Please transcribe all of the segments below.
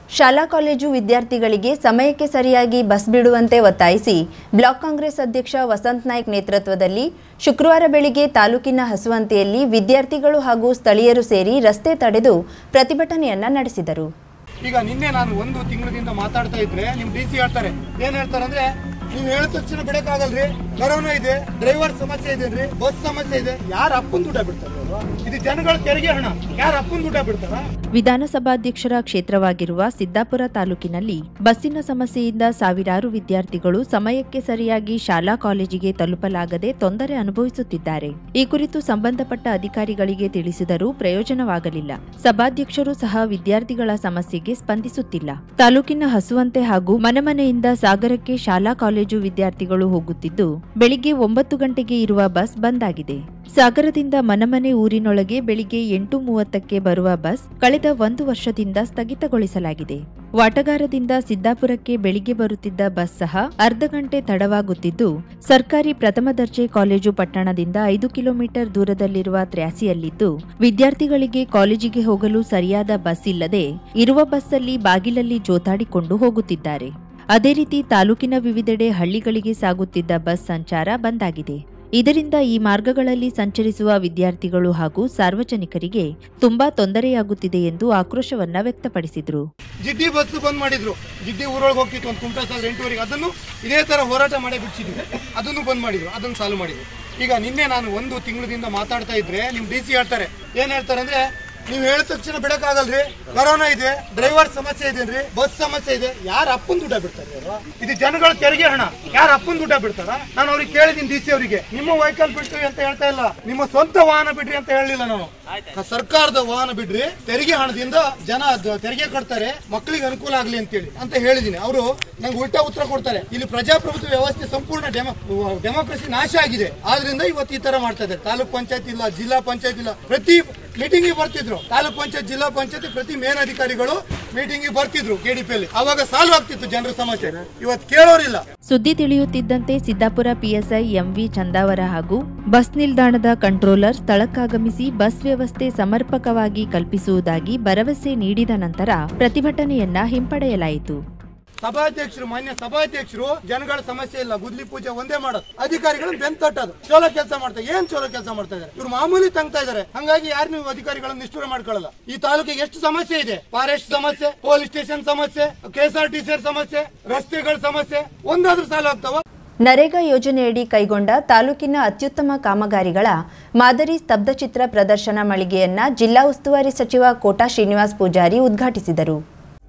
ಶಾಲಾ ಕಾಲೇಜು ವಿದ್ಯಾರ್ಥಿಗಳಿಗೆ ಸಮಯಕ್ಕೆ ಸರಿಯಾಗಿ ಬಸ್ ಬಿಡುವಂತೆ ಒತ್ತಾಯಿಸಿ ಬ್ಲಾಕ್ ಕಾಂಗ್ರೆಸ್ ಅಧ್ಯಕ್ಷ ವಸಂತ್ ನಾಯ್ಕ್ ನೇತೃತ್ವದಲ್ಲಿ ಶುಕ್ರವಾರ ಬೆಳಿಗ್ಗೆ ತಾಲೂಕಿನ ಹಸುವಂತೆಯಲ್ಲಿ ವಿದ್ಯಾರ್ಥಿಗಳು ಹಾಗೂ ಸ್ಥಳೀಯರು ಸೇರಿ ರಸ್ತೆ ತಡೆದು ಪ್ರತಿಭಟನೆಯನ್ನ ನಡೆಸಿದರು ಈಗ ನಿನ್ನೆ ನಾನು ಒಂದು ತಿಂಗಳಿಂದ ಮಾತಾಡ್ತಾ ಇದ್ರೆ ನಿಮ್ ಡಿ ಸಿ ಹೇಳ್ತಾರೆ ಏನ್ ಹೇಳ್ತಾರೆ ಅಂದ್ರೆ ನೀವು ಹೇಳಿದ ತಕ್ಷಣ ಬಿಡಕ್ಕಾಗಲ್ರಿ ಕರೋನಾ ಇದೆ ಡ್ರೈವರ್ ಸಮಸ್ಯೆ ಇದೆ ಬಸ್ ಸಮಸ್ಯೆ ಇದೆ ಯಾರ ಅಪ್ಪನ್ ದುಡ್ಡ ಬಿಡ್ತಾರೆ ಇವ್ರು? ಇದು ಜನಗಳ ತೆರಿಗೆ ಹಣ ಯಾರ ಅಪ್ಪನ್ ದುಡ್ಡ ಬಿಡ್ತಾರ ವಿಧಾನಸಭಾಧ್ಯಕ್ಷರ ಕ್ಷೇತ್ರವಾಗಿರುವ ಸಿದ್ದಾಪುರ ತಾಲೂಕಿನಲ್ಲಿ ಬಸ್ಸಿನ ಸಮಸ್ಯೆಯಿಂದ ಸಾವಿರಾರು ವಿದ್ಯಾರ್ಥಿಗಳು ಸಮಯಕ್ಕೆ ಸರಿಯಾಗಿ ಶಾಲಾ ಕಾಲೇಜಿಗೆ ತಲುಪಲಾಗದೆ ತೊಂದರೆ ಅನುಭವಿಸುತ್ತಿದ್ದಾರೆ ಈ ಕುರಿತು ಸಂಬಂಧಪಟ್ಟ ಅಧಿಕಾರಿಗಳಿಗೆ ತಿಳಿಸಿದರೂ ಪ್ರಯೋಜನವಾಗಲಿಲ್ಲ ಸಭಾಧ್ಯಕ್ಷರು ಸಹ ವಿದ್ಯಾರ್ಥಿಗಳ ಸಮಸ್ಯೆಗೆ ಸ್ಪಂದಿಸುತ್ತಿಲ್ಲ ತಾಲೂಕಿನ ಹಸುವಂತೆ ಹಾಗೂ ಮನೆಮನೆಯಿಂದ ಸಾಗರಕ್ಕೆ ಶಾಲಾ ಕಾಲೇಜು ವಿದ್ಯಾರ್ಥಿಗಳು ಹೋಗುತ್ತಿದ್ದು ಬೆಳಿಗ್ಗೆ ಒಂಬತ್ತು ಗಂಟೆಗೆ ಇರುವ ಬಸ್ ಬಂದ್ ಆಗಿದೆ ಸಾಗರದಿಂದ ಮನಮನೆ ಊರಿನೊಳಗೆ ಬೆಳಿಗ್ಗೆ ಎಂಟು ಮೂವತ್ತಕ್ಕೆ ಬರುವ ಬಸ್ ಕಳೆದ ಒಂದು ವರ್ಷದಿಂದ ಸ್ಥಗಿತಗೊಳಿಸಲಾಗಿದೆ ವಾಟಗಾರದಿಂದ ಸಿದ್ದಾಪುರಕ್ಕೆ ಬೆಳಿಗ್ಗೆ ಬರುತ್ತಿದ್ದ ಬಸ್ ಸಹ ಅರ್ಧ ಗಂಟೆ ತಡವಾಗುತ್ತಿದ್ದು ಸರ್ಕಾರಿ ಪ್ರಥಮ ದರ್ಜೆ ಕಾಲೇಜು ಪಟ್ಟಣದಿಂದ ಐದು ಕಿಲೋಮೀಟರ್ ದೂರದಲ್ಲಿರುವ ತ್ರ್ಯಾಸಿಯಲ್ಲಿದ್ದು ವಿದ್ಯಾರ್ಥಿಗಳಿಗೆ ಕಾಲೇಜಿಗೆ ಹೋಗಲು ಸರಿಯಾದ ಬಸ್ ಇಲ್ಲದೆ ಇರುವ ಬಸ್ಸಲ್ಲಿ ಬಾಗಿಲಲ್ಲಿ ಜೋತಾಡಿಕೊಂಡು ಹೋಗುತ್ತಿದ್ದಾರೆ ಅದೇ ರೀತಿ ತಾಲೂಕಿನ ವಿವಿಧೆಡೆ ಹಳ್ಳಿಗಳಿಗೆ ಸಾಗುತ್ತಿದ್ದ ಬಸ್ ಸಂಚಾರ ಬಂದಾಗಿದೆ ಇದರಿಂದ ಈ ಮಾರ್ಗಗಳಲ್ಲಿ ಸಂಚರಿಸುವ ವಿದ್ಯಾರ್ಥಿಗಳು ಹಾಗೂ ಸಾರ್ವಜನಿಕರಿಗೆ ತುಂಬಾ ತೊಂದರೆಯಾಗುತ್ತಿದೆ ಎಂದು ಆಕ್ರೋಶವನ್ನ ವ್ಯಕ್ತಪಡಿಸಿದರು ಜಿಡ್ಡಿ ಬಸ್ ಬಂದ್ ಮಾಡಿದ್ರು ಜಿಡ್ಡಿ ಊರೊಳಗೆ ಹೋಗ್ತಿತ್ತು ಒಂದು ಕುಂಟಾ ಸಾಲ ಎಂಟೂವರೆಗೆ ಅದನ್ನು ಇದೇ ತರ ಹೋರಾಟ ಮಾಡೇ ಬಿಡಿಸಿದ್ವಿ ಅದನ್ನು ಬಂದ್ ಮಾಡಿದ್ರು ಅದನ್ನು ಸಾಲ್ವ್ ಮಾಡಿದ್ರು ಈಗ ನಿನ್ನೆ ನಾನು ಒಂದು ತಿಂಗಳಿಂದ ಮಾತಾಡ್ತಾ ಇದ್ರೆ ನಿಮ್ ಡಿ ಸಿ ಹೇಳ್ತಾರೆ ಏನ್ ಹೇಳ್ತಾರೆ ಅಂದ್ರೆ ನೀವು ಹೇಳಿದ ತಕ್ಷಣ ಬಿಡಕ್ಕಾಗಲ್ರಿ ಕರೋನಾ ಇದೆ ಡ್ರೈವರ್ ಸಮಸ್ಯೆ ಇದೆ ಬಸ್ ಸಮಸ್ಯೆ ಇದೆ ಯಾರ ಅಪ್ಪನ್ ದುಡ್ಡ ಬಿಡ್ತಾರೆ ಇವ್ರು? ಇದು ಜನಗಳ ತೆರಿಗೆ ಹಣ ಯಾರ ಅಪ್ಪನ್ ದುಡ್ಡ ಬಿಡ್ತಾರ ನಾನು ಅವ್ರಿಗೆ ಕೇಳಿದೀನಿ ಡಿ ಸಿ ಅವರಿಗೆ ನಿಮ್ಮ ವೆಹಿಕಲ್ ಬಿಡ್ರಿ ಅಂತ ಹೇಳ್ತಾ ಇಲ್ಲ ನಿಮ್ಮ ಸ್ವಂತ ವಾಹನ ಬಿಡ್ರಿ ಅಂತ ಹೇಳಲಿಲ್ಲ ನಾನು ಸರ್ಕಾರದ ವಾಹನ ಬಿಡ್ರಿ ತೆರಿಗೆ ಹಣದಿಂದ ಜನ ಅದು ತೆರಿಗೆ ಕಟ್ತಾರೆ ಮಕ್ಕಳಿಗೆ ಅನುಕೂಲ ಆಗ್ಲಿ ಅಂತೇಳಿ ಅಂತ ಹೇಳಿದೀನಿ ಅವರು ನಂಗೆ ಉಲ್ಟಾ ಉತ್ತರ ಕೊಡ್ತಾರೆ ಇಲ್ಲಿ ಪ್ರಜಾಪ್ರಭುತ್ವ ವ್ಯವಸ್ಥೆ ಸಂಪೂರ್ಣ ಡೆಮೋ ಡೆಮೋಕ್ರಸಿ ನಾಶ ಆಗಿದೆ ಆದ್ರಿಂದ ಇವತ್ತು ಈ ತರ ಮಾಡ್ತಾ ಇದ್ದಾರೆ ತಾಲೂಕ್ ಪಂಚಾಯತ್ ಇಲ್ಲ ಜಿಲ್ಲಾ ಪಂಚಾಯತ್ ಇಲ್ಲ ಪ್ರತಿ ಮೀಟಿಂಗ್ ಬರ್ತಿದ್ರು ತಾಲೂಕ್ ಪಂಚಾಯತ್ ಜಿಲ್ಲಾ ಪಂಚಾಯತ್ ಪ್ರತಿ ಮೇನ್ ಅಧಿಕಾರಿಗಳು ಮೀಟಿಂಗ್ ಬರ್ತಿದ್ರು ಕೆಡಿಪಿಯಲ್ಲಿ ಅವಾಗ ಸಾಲ್ವ್ ಆಗ್ತಿತ್ತು ಜನರ ಸಮಸ್ಯೆ ಇವತ್ತು ಕೇಳೋರಿಲ್ಲ ಸುದ್ದಿ ತಿಳಿಯುತ್ತಿದ್ದಂತೆ ಸಿದ್ದಾಪುರ ಪಿಎಸ್ಐ ಎಂವಿ ಚಂದಾವರ ಹಾಗೂ ಬಸ್ ನಿಲ್ದಾಣದ ಕಂಟ್ರೋಲರ್ ಸ್ಥಳಕ್ಕಾಗಮಿಸಿ ಬಸ್ ವ್ಯವಸ್ಥೆ ಸಮರ್ಪಕವಾಗಿ ಕಲ್ಪಿಸುವುದಾಗಿ ಭರವಸೆ ನೀಡಿದ ನಂತರ ಪ್ರತಿಭಟನೆಯನ್ನ ಹಿಂಪಡೆಯಲಾಯಿತು ಸಭಾಧ್ಯಕ್ಷರು ಮಾನ್ಯ ಸಭಾಧ್ಯಕ್ಷರು ಜನಗಳ ಸಮಸ್ಯೆ ಇಲ್ಲ ಗುದ್ಲಿ ಪೂಜೆ ಒಂದೇ ಮಾಡೋದು ಅಧಿಕಾರಿಗಳನ್ನ ಬೆನ್ ತಟ್ಟೋದು ಚಲೋ ಕೆಲಸ ಮಾಡ್ತಾರೆ ಏನ್ ಚಲೋ ಕೆಲಸ ಮಾಡ್ತಾ ಇದಾರೆ ಇವ್ರು ಮಾಮೂಲಿ ತಂಗ್ತಾ ಇದಾರೆ ಹಂಗಾಗಿ ಯಾರು ನೀವು ಅಧಿಕಾರಿಗಳನ್ನ ನಿಷ್ಠೂರ ಮಾಡ್ಕೊಳ್ಳಲ್ಲ ಈ ತಾಲೂಕಿಗೆ ಎಷ್ಟು ಸಮಸ್ಯೆ ಇದೆ ಫಾರೆಸ್ಟ್ ಸಮಸ್ಯೆ ಪೊಲೀಸ್ ಸ್ಟೇಷನ್ ಸಮಸ್ಯೆ ಕೆಎಸ್ಆರ್ಟಿಸಿ ಸಮಸ್ಯೆ ರಸ್ತೆಗಳ ಸಮಸ್ಯೆ ಒಂದಾದ್ರೂ ಸಾಲ ಆಗ್ತಾವ ನರೇಗಾ ಯೋಜನೆಯಡಿ ಕೈಗೊಂಡ ತಾಲೂಕಿನ ಅತ್ಯುತ್ತಮ ಕಾಮಗಾರಿಗಳ ಮಾದರಿ ಸ್ತಬ್ಧಚಿತ್ರ ಪ್ರದರ್ಶನ ಮಳಿಗೆಯನ್ನ ಜಿಲ್ಲಾ ಉಸ್ತುವಾರಿ ಸಚಿವ ಕೋಟಾ ಶ್ರೀನಿವಾಸ್ ಪೂಜಾರಿ ಉದ್ಘಾಟಿಸಿದರು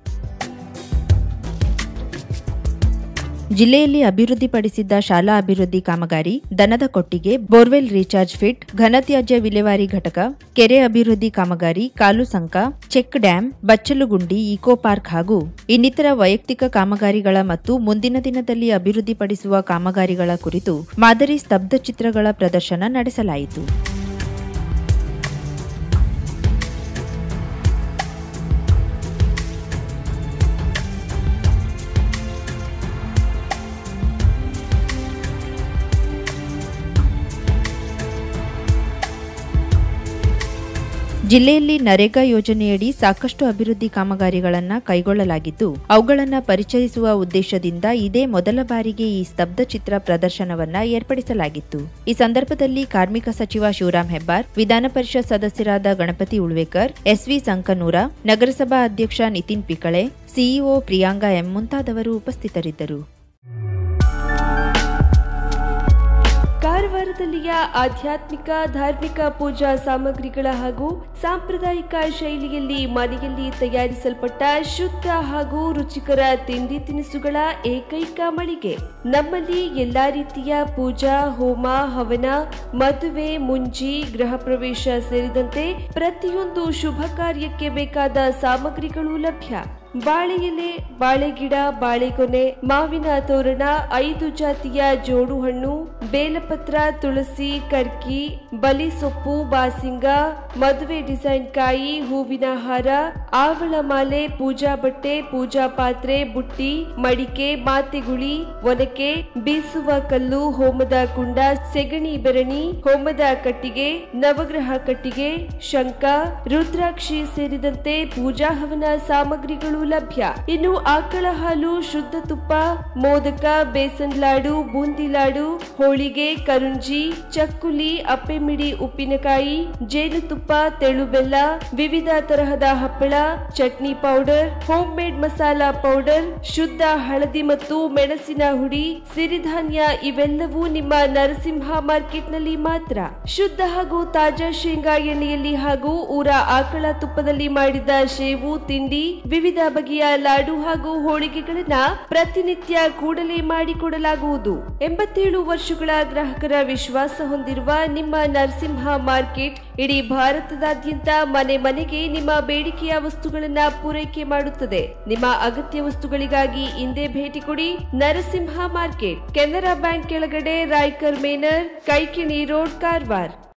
ಜಿಲ್ಲೆಯಲ್ಲಿ ಅಭಿವೃದ್ಧಿಪಡಿಸಿದ್ದ ಶಾಲಾ ಅಭಿವೃದ್ಧಿ ಕಾಮಗಾರಿ ದನದ ಕೊಟ್ಟಿಗೆ ಬೋರ್ವೆಲ್ ರೀಚಾರ್ಜ್ ಫಿಟ್ ಘನತ್ಯಾಜ್ಯ ವಿಲೇವಾರಿ ಘಟಕ ಕೆರೆ ಅಭಿವೃದ್ಧಿ ಕಾಮಗಾರಿ ಕಾಲು ಸಂಕ ಚೆಕ್ ಡ್ಯಾಂ ಬಚ್ಚಲುಗುಂಡಿ ಇಕೋ ಪಾರ್ಕ್ ಹಾಗೂ ಇನ್ನಿತರ ವೈಯಕ್ತಿಕ ಕಾಮಗಾರಿಗಳ ಮತ್ತು ಮುಂದಿನ ದಿನದಲ್ಲಿ ಅಭಿವೃದ್ಧಿಪಡಿಸುವ ಕಾಮಗಾರಿಗಳ ಕುರಿತು ಮಾದರಿ ಸ್ತಬ್ಧ ಚಿತ್ರಗಳ ಪ್ರದರ್ಶನ ನಡೆಸಲಾಯಿತು ಜಿಲ್ಲೆಯಲ್ಲಿ ನರೇಗಾ ಯೋಜನೆಯಡಿ ಸಾಕಷ್ಟು ಅಭಿವೃದ್ಧಿ ಕಾಮಗಾರಿಗಳನ್ನು ಕೈಗೊಳ್ಳಲಾಗಿದ್ದು ಅವುಗಳನ್ನು ಪರಿಚಯಿಸುವ ಉದ್ದೇಶದಿಂದ ಇದೇ ಮೊದಲ ಬಾರಿಗೆ ಈ ಸ್ತಬ್ಧ ಚಿತ್ರ ಪ್ರದರ್ಶನವನ್ನ ಏರ್ಪಡಿಸಲಾಗಿತ್ತು ಈ ಸಂದರ್ಭದಲ್ಲಿ ಕಾರ್ಮಿಕ ಸಚಿವ ಶಿವರಾಂ ಹೆಬ್ಬಾರ್ ವಿಧಾನ ಪರಿಷತ್ ಸದಸ್ಯರಾದ ಗಣಪತಿ ಉಳ್ವೇಕರ್ ಎಸ್ವಿ ಸಂಕನೂರ ನಗರಸಭಾ ಅಧ್ಯಕ್ಷ ನಿತಿನ್ ಪಿಕಳೆ ಸಿಇಒ ಪ್ರಿಯಾಂಗಾ ಎಂ ಮುಂತಾದವರು ಉಪಸ್ಥಿತರಿದ್ದರು ಕಾರವಾರದಲ್ಲಿಯ ಆಧ್ಯಾತ್ಮಿಕ ಧಾರ್ಮಿಕ ಪೂಜಾ ಸಾಮಗ್ರಿಗಳ ಹಾಗೂ ಸಾಂಪ್ರದಾಯಿಕ ಶೈಲಿಯಲ್ಲಿ ಮನೆಯಲ್ಲಿ ತಯಾರಿಸಲ್ಪಟ್ಟ ಶುದ್ಧ ಹಾಗೂ ರುಚಿಕರ ತಿಂಡಿ ತಿನಿಸುಗಳ ಏಕೈಕ ಮಳಿಗೆ ನಮ್ಮಲ್ಲಿ ಎಲ್ಲಾ ರೀತಿಯ ಪೂಜಾ ಹೋಮ ಹವನ ಮದುವೆ ಮುಂಜಿ ಗೃಹ ಪ್ರವೇಶ ಸೇರಿದಂತೆ ಪ್ರತಿಯೊಂದು ಶುಭ ಕಾರ್ಯಕ್ಕೆ ಬೇಕಾದ ಸಾಮಗ್ರಿಗಳು ಲಭ್ಯ ಬಾಳೆ ಎಲೆ ಬಾಳೆಗಿಡ ಬಾಳೆಗೊನೆ ಮಾವಿನ ತೋರಣ ಐದು ಜಾತಿಯ ಜೋಡು ಹಣ್ಣು ಬೇಲಪತ್ರ ತುಳಸಿ ತುಳಸಿ ಕರ್ಕಿ ಬಲಿ ಸೊಪ್ಪು ಬಾಸಿಂಗ ಮದುವೆ ಡಿಸೈನ್ ಕಾಯಿ ಹೂವಿನ ಹಾರ ಆವಳ ಮಾಲೆ ಪೂಜಾ ಬಟ್ಟೆ ಪೂಜಾ ಪಾತ್ರೆ ಬುಟ್ಟಿ ಮಡಿಕೆ ಮಾತೆಗುಳಿ ಒನಕೆ ಬೀಸುವ ಕಲ್ಲು ಹೋಮದ ಕುಂಡ ಸೆಗಣಿ ಬೆರಣಿ ಹೋಮದ ಕಟ್ಟಿಗೆ ನವಗ್ರಹ ಕಟ್ಟಿಗೆ ಶಂಕ ರುದ್ರಾಕ್ಷಿ ಸೇರಿದಂತೆ ಪೂಜಾ ಹವನ ಸಾಮಗ್ರಿಗಳು ಲಭ್ಯ ಇನ್ನು ಆಕಳ ಹಾಲು ಶುದ್ಧ ತುಪ್ಪ ಮೋದಕ ಬೇಸನ್ ಲಾಡು ಬೂಂದಿ ಲಾಡು ಹೋಳಿಗೆ ಕರುಂಜಿ ಚಕ್ಕುಲಿ ಅಪ್ಪೆಮಿಡಿ ಉಪ್ಪಿನಕಾಯಿ ಜೇನುತುಪ್ಪ ತೆಳು ಬೆಲ್ಲ ವಿವಿಧ ತರಹದ ಹಪ್ಪಳ chutney powder home made masala powder ಶುದ್ಧ ಹಳದಿ ಮತ್ತು ಮೆಣಸಿನ ಹುಡಿ ಸಿರಿಧಾನ್ಯ ಇವೆಲ್ಲವೂ ನಿಮ್ಮ ನರಸಿಂಹ ಮಾರ್ಕೆಟ್ನಲ್ಲಿ ಮಾತ್ರ ಶುದ್ಧ ಹಾಗೂ ತಾಜಾ ಶೇಂಗಾ ಎಣ್ಣೆಯಲ್ಲಿ ಹಾಗೂ ಊರ ಆಕಳ ತುಪ್ಪದಲ್ಲಿ ಮಾಡಿದ ಶೇವು ತಿಂಡಿ ವಿವಿಧ ಬಗೆಯ ಲಾಡು ಹಾಗೂ ಹೋಳಿಗೆಗಳನ್ನ ಪ್ರತಿನಿತ್ಯ ಕೂಡಲೇ ಮಾಡಿಕೊಡಲಾಗುವುದು ಎಂಬತ್ತೇಳು ವರ್ಷಗಳ ಗ್ರಾಹಕರ ವಿಶ್ವಾಸ ಹೊಂದಿರುವ ನಿಮ್ಮ ನರಸಿಂಹ ಮಾರ್ಕೆಟ್ ಇಡೀ ಭಾರತದಾದ್ಯಂತ ಮನೆ ಮನೆಗೆ ನಿಮ್ಮ ಬೇಡಿಕೆಯ ವಸ್ತುಗಳನ್ನ ಪೂರೈಕೆ ಮಾಡುತ್ತದೆ ನಿಮ್ಮ ಅಗತ್ಯ ವಸ್ತುಗಳಿಗಾಗಿ ಇಂದೇ ಭೇಟಿ ಕೊಡಿ ನರಸಿಂಹ ಮಾರ್ಕೆಟ್ ಕೆನರಾ ಬ್ಯಾಂಕ್ ಕೆಳಗಡೆ ರಾಯ್ಕರ್ ಮೇನರ್ ಕೈಕಿಣಿ ರೋಡ್ ಕಾರವಾರ್